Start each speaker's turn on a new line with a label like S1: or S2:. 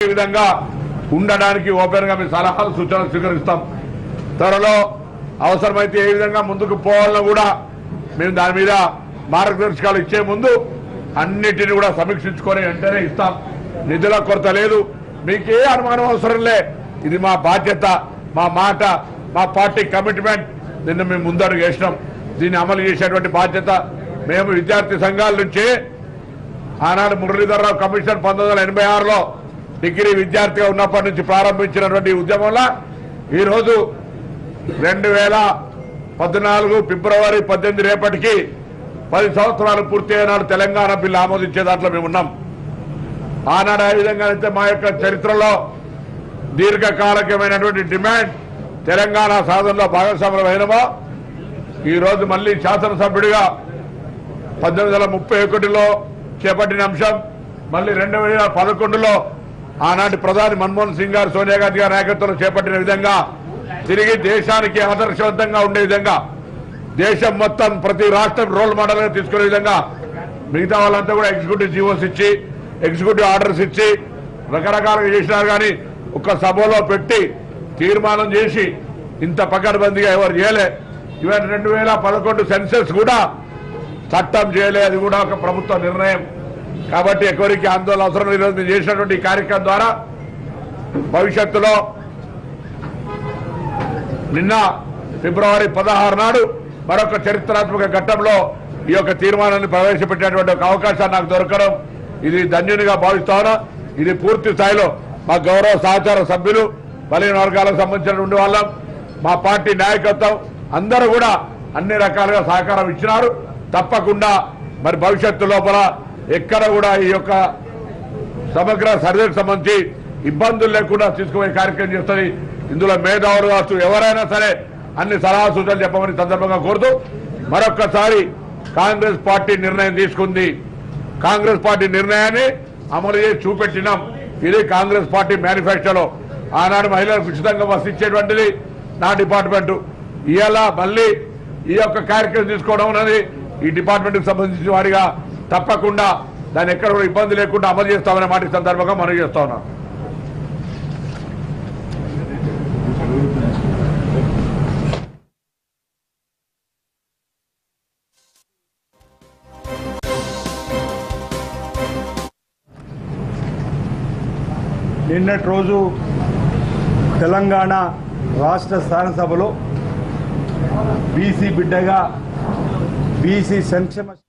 S1: ఈ విధంగా ఉండడానికి ఓపెన్ గా మీ సలహాలు సూచనలు స్వీకరిస్తాం త్వరలో అవసరమైతే ఏ విధంగా ముందుకు పోవాలన్నా కూడా మేము దాని మీద మార్గదర్శకాలు ఇచ్చే ముందు అన్నిటిని కూడా సమీక్షించుకొని వెంటనే ఇస్తాం నిధుల కొరత లేదు మీకే అనుమానం అవసరం లే ఇది మా బాధ్యత మా మాట మా పార్టీ కమిట్మెంట్ నిన్న మేము ముందడుగు వేసినాం దీన్ని అమలు చేసేటువంటి బాధ్యత మేము విద్యార్థి సంఘాల నుంచి ఆనాడు మురళీధరరావు కమిషన్ పంతొమ్మిది వందల ఎనభై ఆరులో డిగ్రీ విద్యార్థిగా ఉన్నప్పటి నుంచి ప్రారంభించినటువంటి ఈ ఉద్యమంలో ఈరోజు రెండు వేల పద్నాలుగు ఫిబ్రవరి పద్దెనిమిది రేపటికి పది సంవత్సరాలు పూర్తి అయినాడు తెలంగాణ బిల్లు ఆమోదించే దాంట్లో మేము ఉన్నాం ఆనాడు ఆ విధంగా అయితే మా యొక్క చరిత్రలో దీర్ఘకాలికమైనటువంటి డిమాండ్ తెలంగాణ సాధనలో భాగస్వాములు అయినమో ఈ రోజు మళ్ళీ శాసనసభ్యుడిగా పద్దెనిమిది వందల ముప్పై ఒకటిలో చేపట్టిన అంశం మళ్ళీ రెండు వేల పదకొండులో ఆనాటి ప్రధాని మన్మోహన్ సింగ్ గారు సోనియా గాంధీ గారి నాయకత్వంలో చేపట్టిన విధంగా తిరిగి దేశానికి ఆదర్శవంతంగా ఉండే విధంగా దేశం మొత్తం ప్రతి రాష్ట్రం రోల్ మోడల్ గా తీసుకునే విధంగా మిగతా వాళ్ళంతా కూడా ఎగ్జిక్యూటివ్ జీవోస్ ఇచ్చి ఎగ్జిక్యూటివ్ ఆర్డర్స్ ఇచ్చి రకరకాలుగా చేసినారు కానీ ఒక సభలో పెట్టి తీర్మానం చేసి ఇంత పకడ్బందీగా ఎవరు చేయలే ఇవాళ రెండు వేల పదకొండు సెన్సెస్ కూడా చట్టం చేయలే అది కూడా ఒక ప్రభుత్వ నిర్ణయం కాబట్టి ఎవరికి ఆందోళన అవసరం లేదు. ఈరోజు మేము చేసినటువంటి ఈ కార్యక్రమం ద్వారా భవిష్యత్తులో నిన్న ఫిబ్రవరి పదహారు నాడు మరొక చరిత్రాత్మక ఘట్టంలో ఈ యొక్క తీర్మానాన్ని ప్రవేశపెట్టేటువంటి ఒక అవకాశాన్ని నాకు దొరకడం ఇది ధన్యునిగా భావిస్తాను ఇది పూర్తి స్థాయిలో మా గౌరవ సహచార సభ్యులు బలహీన వర్గాలకు సంబంధించినటువంటి వాళ్ళం మా పార్టీ నాయకత్వం అందరూ కూడా అన్ని రకాలుగా సహకారం ఇచ్చినారు తప్పకుండా మరి భవిష్యత్తు లోపల ఎక్కడ కూడా ఈ యొక్క సమగ్ర సర్వేకు సంబంధించి ఇబ్బందులు లేకుండా తీసుకుపోయే కార్యక్రమం చేస్తుంది ఇందులో మేధావులు కావచ్చు ఎవరైనా సరే అన్ని సలహా సూచనలు చెప్పమని సందర్భంగా కోరుతూ మరొక్కసారి కాంగ్రెస్ పార్టీ నిర్ణయం తీసుకుంది కాంగ్రెస్ పార్టీ నిర్ణయాన్ని అమలు చేసి చూపెట్టినాం ఇది కాంగ్రెస్ పార్టీ మేనిఫెస్టోలో ఆనాడు మహిళలకు ఉచితంగా బస్సు ఇచ్చేటువంటిది నా డిపార్ట్మెంట్ ఇవాళ మళ్ళీ ఈ యొక్క కార్యక్రమం తీసుకోవడం అనేది ఈ డిపార్ట్మెంట్ కి సంబంధించిన వారిగా తప్పకుండా దాన్ని ఎక్కడ కూడా ఇబ్బంది లేకుండా అమలు చేస్తామనే మాట ఈ సందర్భంగా మనం చేస్తా ఉన్నాం
S2: నిన్నటి రోజు తెలంగాణ రాష్ట్ర శాసనసభలో బీసీ బిడ్డగా బీసీ సంక్షేమ